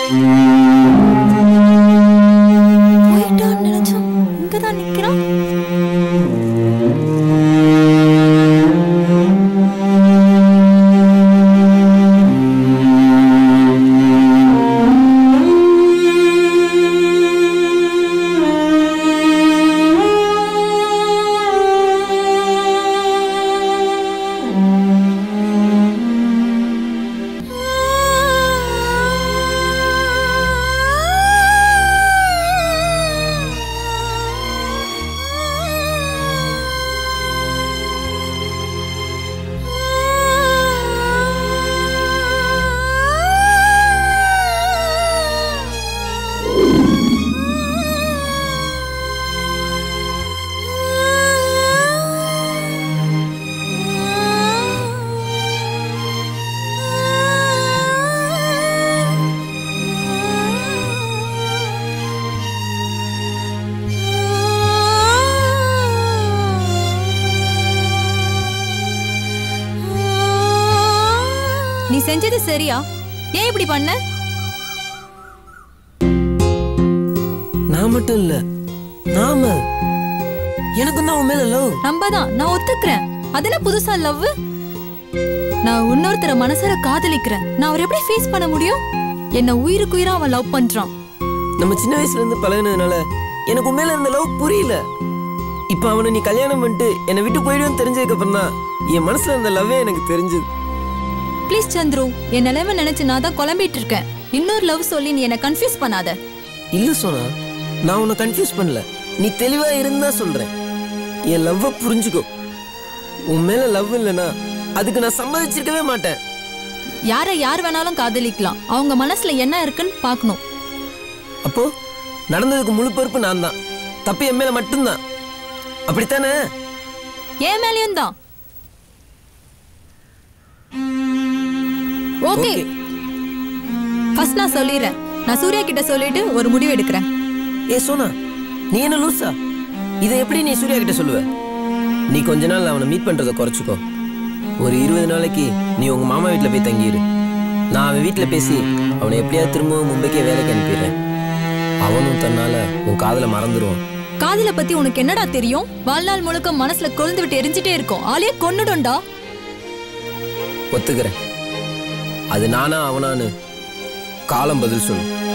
போயிட்டான்னு நினைச்சோம் இங்கதான் நிக்கிறான் நீ செஞ்சது சரியா ஏன் இப்படி பண்ண நான் மட்டும் இல்ல நாம எனக்கும் தான் உன் மேல லவ் நம்பதான் நான் ஒத்துக்கிறேன் அது என்ன புதுசா லவ் நான் இன்னொருத்தர மனசார காதலிக்கிறேன் நான் அவர் எப்படி ஃபேஸ் பண்ண முடியும் என்ன உயிருக்கு உயிரா அவன் லவ் பண்றான் நம்ம சின்ன வயசுல இருந்து பழகுனதுனால எனக்கு உன் மேல இருந்த லவ் புரியல இப்ப அவனை நீ கல்யாணம் பண்ணிட்டு என்னை விட்டு போயிடுவேன்னு தெரிஞ்சதுக்கு அப்புறம் தான் என் மனசுல இருந்த லவ்வே எனக்கு தெரிஞ்சது ப்ளீஸ் சந்துரு என் நிலைமை நினைச்சு நான் தான் குழம்பிட்டு இருக்கேன் இன்னொரு லவ் சொல்லி நீ என்ன கன்ஃபியூஸ் பண்ணாத இல்ல சோனா நான் உன்னை கன்ஃபியூஸ் பண்ணல நீ தெளிவா இருந்தா சொல்றேன் என் லவ்வை புரிஞ்சுக்கோ உன் மேல லவ் இல்லைன்னா அதுக்கு நான் சம்மதிச்சிருக்கவே மாட்டேன் யாரை யார் வேணாலும் காதலிக்கலாம் அவங்க மனசுல என்ன இருக்குன்னு பார்க்கணும் அப்போ நடந்ததுக்கு முழு பொறுப்பு நான் தான் தப்பு என் மேல மட்டும்தான் அப்படித்தானே என் மேலயும் தான் ஓகே Okay. ஃபர்ஸ்ட் நான் சொல்லிடுறேன் நான் சூர்யா கிட்ட சொல்லிட்டு ஒரு முடிவு எடுக்கிறேன் ஏ சோனா நீ என்ன லூசா இதை எப்படி நீ சூர்யா கிட்ட சொல்லுவ நீ கொஞ்ச நாள் அவனை மீட் பண்றதை குறைச்சுக்கோ ஒரு இருபது நாளைக்கு நீ உங்க மாமா வீட்ல போய் தங்கியிரு நான் அவன் வீட்ல பேசி அவனை எப்படியாவது திரும்பவும் மும்பைக்கே வேலைக்கு அனுப்பிடுறேன் அவனும் தன்னால உன் காதல மறந்துடுவான் காதல பத்தி உனக்கு என்னடா தெரியும் வாழ்நாள் முழுக்க மனசுல கொழுந்து விட்டு எரிஞ்சிட்டே இருக்கும் ஆளையே கொன்னுடும்டா ஒத்துக்கிறேன் அது நானா அவனான்னு காலம் பதில் சொல்லும்